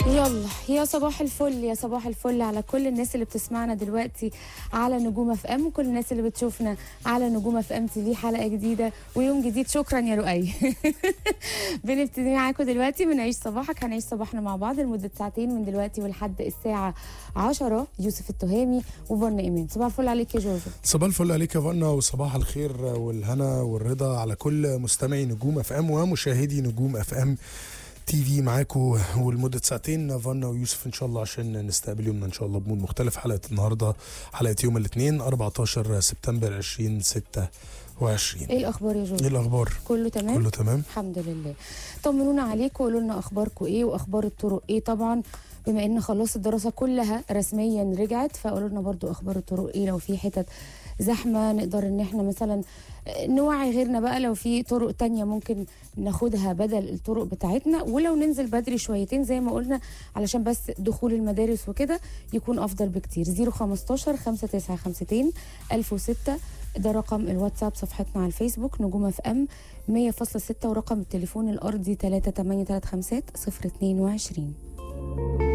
يلا يا صباح الفل يا صباح الفل على كل الناس اللي بتسمعنا دلوقتي على نجوم اف ام وكل الناس اللي بتشوفنا على نجوم اف ام تي في حلقه جديده ويوم جديد شكرا يا رؤي بنبتدي معاكم دلوقتي بنعيش صباحك هنعيش صباحنا مع بعض لمده ساعتين من دلوقتي ولحد الساعه 10 يوسف التهامي وفن ايمان صباح الفل عليك يا جوجو صباح الفل عليك يا فنا وصباح الخير والهنا والرضا على كل مستمعي نجوم اف ام ومشاهدي نجوم اف ام تي في معاكم ولمده ساعتين فنا ويوسف ان شاء الله عشان نستقبل يومنا ان شاء الله بمود مختلف حلقه النهارده حلقه يوم الاثنين 14 سبتمبر 2026 ايه الاخبار يا ايه جوجو الاخبار؟ كله تمام كله تمام؟ الحمد لله طمنونا عليكم وقولوا لنا اخباركم ايه واخبار الطرق ايه طبعا بما ان خلاص الدراسه كلها رسميا رجعت فقولوا لنا برضو اخبار الطرق ايه لو في حتت زحمه نقدر ان احنا مثلا نوعي غيرنا بقى لو في طرق تانية ممكن ناخدها بدل الطرق بتاعتنا ولو ننزل بدري شويتين زي ما قلنا علشان بس دخول المدارس وكده يكون افضل بكتير 015 5952 1006 ده رقم الواتساب صفحتنا على الفيسبوك نجوم اف ام 100.6 ورقم التليفون الارضي 38350 022